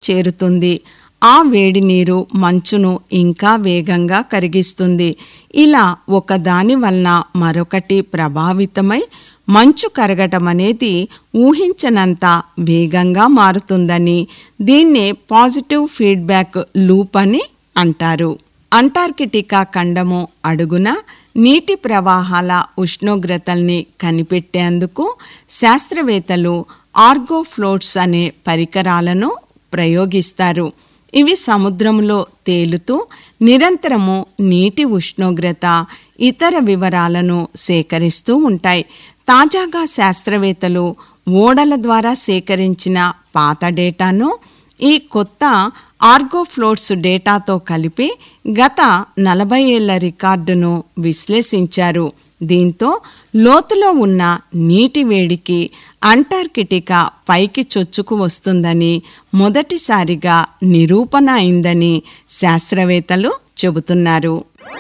చేరుతుంది ఆ వేడి నీరు మంచును ఇంకా వేగంగా కరిగిస్తుంది ఇలా ఒకదాని వలన మరొకటి ప్రభావితమై మంచు కరగటం అనేది ఊహించనంత వేగంగా మారుతుందని దీన్నే పాజిటివ్ ఫీడ్బ్యాక్ లూప్ అని అంటారు అంటార్కిటికా ఖండము అడుగున నీటి ప్రవాహాల ఉష్ణోగ్రతల్ని కనిపెట్టేందుకు శాస్త్రవేత్తలు ఆర్గోఫ్లోట్స్ అనే పరికరాలను ప్రయోగిస్తారు ఇవి సముద్రంలో తేలుతూ నిరంతరము నీటి ఉష్ణోగ్రత ఇతర వివరాలను సేకరిస్తూ ఉంటాయి తాజాగా శాస్త్రవేత్తలు ఓడల ద్వారా సేకరించిన పాత డేటాను ఈ కొత్త ఆర్గోఫ్లోట్స్ డేటాతో కలిపి గత నలభై ఏళ్ల రికార్డును విశ్లేషించారు దీంతో లోతులో ఉన్న నీటి వేడికి అంటార్కిటికా పైకి చొచ్చుకు వస్తుందని మొదటిసారిగా నిరూపణ అయిందని శాస్త్రవేత్తలు చెబుతున్నారు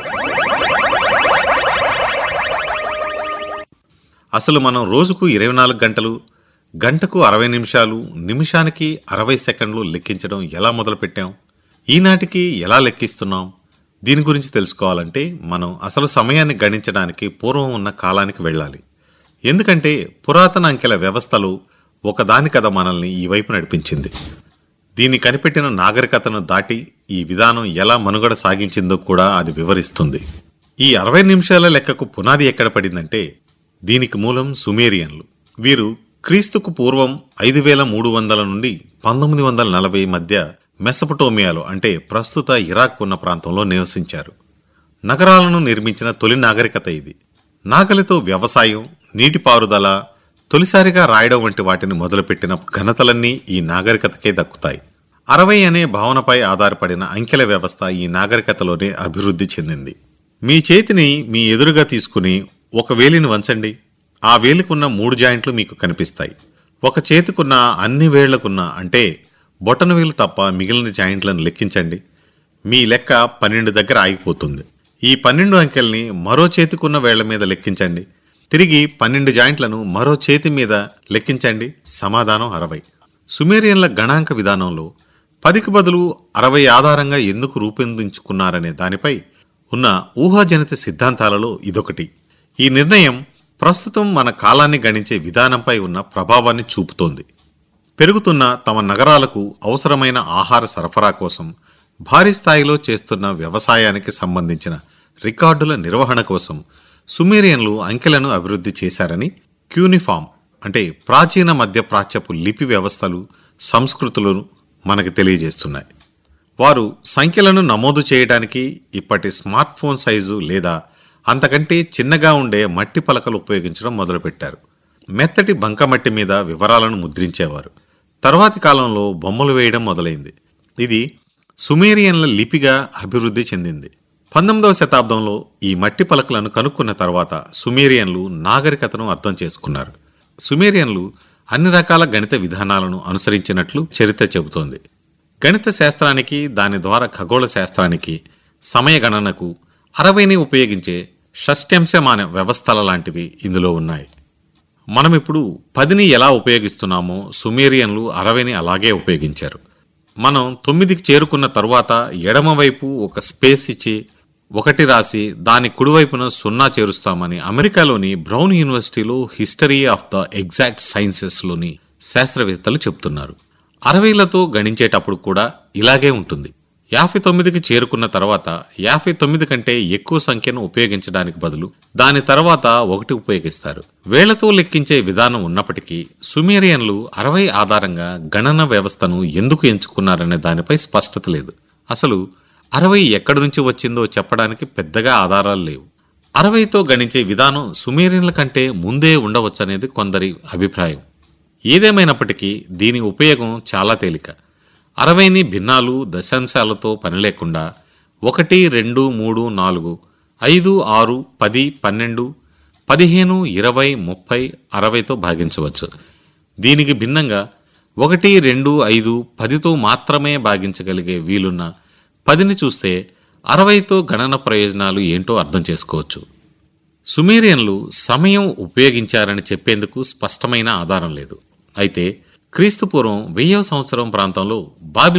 అసలు మనం రోజుకు ఇరవై నాలుగు గంటలు గంటకు అరవై నిమిషాలు నిమిషానికి అరవై సెకండ్లు లెక్కించడం ఎలా మొదలుపెట్టాం ఈనాటికి ఎలా లెక్కిస్తున్నాం దీని గురించి తెలుసుకోవాలంటే మనం అసలు సమయాన్ని గణించడానికి పూర్వం ఉన్న కాలానికి వెళ్ళాలి ఎందుకంటే పురాతన అంకెల వ్యవస్థలు ఒకదాని కథ మనల్ని ఈ వైపు నడిపించింది దీన్ని కనిపెట్టిన నాగరికతను దాటి ఈ విధానం ఎలా మనుగడ సాగించిందో కూడా అది వివరిస్తుంది ఈ అరవై నిమిషాల లెక్కకు పునాది ఎక్కడ పడిందంటే దీనికి మూలం సుమేరియన్లు వీరు క్రీస్తుకు పూర్వం ఐదు వేల మూడు వందల నుండి పంతొమ్మిది వందల నలభై మధ్య మెసపటోమియాలో అంటే ప్రస్తుత ఇరాక్ ఉన్న ప్రాంతంలో నివసించారు నగరాలను నిర్మించిన తొలి నాగరికత ఇది నాగలితో వ్యవసాయం నీటిపారుదల తొలిసారిగా రాయడం వంటి వాటిని మొదలుపెట్టిన ఘనతలన్నీ ఈ నాగరికతకే దక్కుతాయి అరవై అనే భావనపై ఆధారపడిన అంకెల వ్యవస్థ ఈ నాగరికతలోనే అభివృద్ధి చెందింది మీ చేతిని మీ ఎదురుగా తీసుకుని ఒక వేలిని వంచండి ఆ వేలికున్న మూడు జాయింట్లు మీకు కనిపిస్తాయి ఒక చేతికున్న అన్ని వేళ్లకున్న అంటే బొటన వేలు తప్ప మిగిలిన జాయింట్లను లెక్కించండి మీ లెక్క పన్నెండు దగ్గర ఆగిపోతుంది ఈ పన్నెండు అంకెల్ని మరో చేతికున్న వేళ్ల మీద లెక్కించండి తిరిగి పన్నెండు జాయింట్లను మరో చేతి మీద లెక్కించండి సమాధానం అరవై సుమేరియన్ల గణాంక విధానంలో పదికి బదులు అరవై ఆధారంగా ఎందుకు రూపొందించుకున్నారనే దానిపై ఉన్న ఊహాజనిత సిద్ధాంతాలలో ఇదొకటి ఈ నిర్ణయం ప్రస్తుతం మన కాలాన్ని గణించే విధానంపై ఉన్న ప్రభావాన్ని చూపుతోంది పెరుగుతున్న తమ నగరాలకు అవసరమైన ఆహార సరఫరా కోసం భారీ స్థాయిలో చేస్తున్న వ్యవసాయానికి సంబంధించిన రికార్డుల నిర్వహణ కోసం సుమేరియన్లు అంకెలను అభివృద్ధి చేశారని క్యూనిఫామ్ అంటే ప్రాచీన మధ్య ప్రాచ్యపు లిపి వ్యవస్థలు సంస్కృతులను మనకు తెలియజేస్తున్నాయి వారు సంఖ్యలను నమోదు చేయడానికి ఇప్పటి స్మార్ట్ ఫోన్ సైజు లేదా అంతకంటే చిన్నగా ఉండే మట్టి పలకలు ఉపయోగించడం మొదలుపెట్టారు మెత్తటి బంకమట్టి మీద వివరాలను ముద్రించేవారు తర్వాతి కాలంలో బొమ్మలు వేయడం మొదలైంది ఇది సుమేరియన్ల లిపిగా అభివృద్ధి చెందింది పంతొమ్మిదవ శతాబ్దంలో ఈ మట్టి పలకలను కనుక్కున్న తర్వాత సుమేరియన్లు నాగరికతను అర్థం చేసుకున్నారు సుమేరియన్లు అన్ని రకాల గణిత విధానాలను అనుసరించినట్లు చరిత్ర చెబుతోంది గణిత శాస్త్రానికి దాని ద్వారా ఖగోళ శాస్త్రానికి సమయ గణనకు అరవైని ఉపయోగించే షష్ట్యంశమాన వ్యవస్థల లాంటివి ఇందులో ఉన్నాయి మనం ఇప్పుడు పదిని ఎలా ఉపయోగిస్తున్నామో సుమేరియన్లు అరవైని అలాగే ఉపయోగించారు మనం తొమ్మిదికి చేరుకున్న తరువాత ఎడమవైపు ఒక స్పేస్ ఇచ్చి ఒకటి రాసి దాని కుడివైపున సున్నా చేరుస్తామని అమెరికాలోని బ్రౌన్ యూనివర్సిటీలో హిస్టరీ ఆఫ్ ద ఎగ్జాక్ట్ సైన్సెస్లోని శాస్త్రవేత్తలు చెప్తున్నారు అరవైలతో గణించేటప్పుడు కూడా ఇలాగే ఉంటుంది యాభై తొమ్మిదికి చేరుకున్న తర్వాత యాభై తొమ్మిది కంటే ఎక్కువ సంఖ్యను ఉపయోగించడానికి బదులు దాని తర్వాత ఒకటి ఉపయోగిస్తారు వేళ్లతో లెక్కించే విధానం ఉన్నప్పటికీ సుమేరియన్లు అరవై ఆధారంగా గణన వ్యవస్థను ఎందుకు ఎంచుకున్నారనే దానిపై స్పష్టత లేదు అసలు అరవై ఎక్కడి నుంచి వచ్చిందో చెప్పడానికి పెద్దగా ఆధారాలు లేవు అరవైతో గణించే విధానం సుమేరియన్ల కంటే ముందే ఉండవచ్చనేది కొందరి అభిప్రాయం ఏదేమైనప్పటికీ దీని ఉపయోగం చాలా తేలిక అరవైని భిన్నాలు దశాంశాలతో పని లేకుండా ఒకటి రెండు మూడు నాలుగు ఐదు ఆరు పది పన్నెండు పదిహేను ఇరవై ముప్పై అరవైతో భాగించవచ్చు దీనికి భిన్నంగా ఒకటి రెండు ఐదు పదితో మాత్రమే భాగించగలిగే వీలున్న పదిని చూస్తే అరవైతో గణన ప్రయోజనాలు ఏంటో అర్థం చేసుకోవచ్చు సుమేరియన్లు సమయం ఉపయోగించారని చెప్పేందుకు స్పష్టమైన ఆధారం లేదు అయితే క్రీస్తుపూర్వం వెయ్యవ సంవత్సరం ప్రాంతంలో బాబి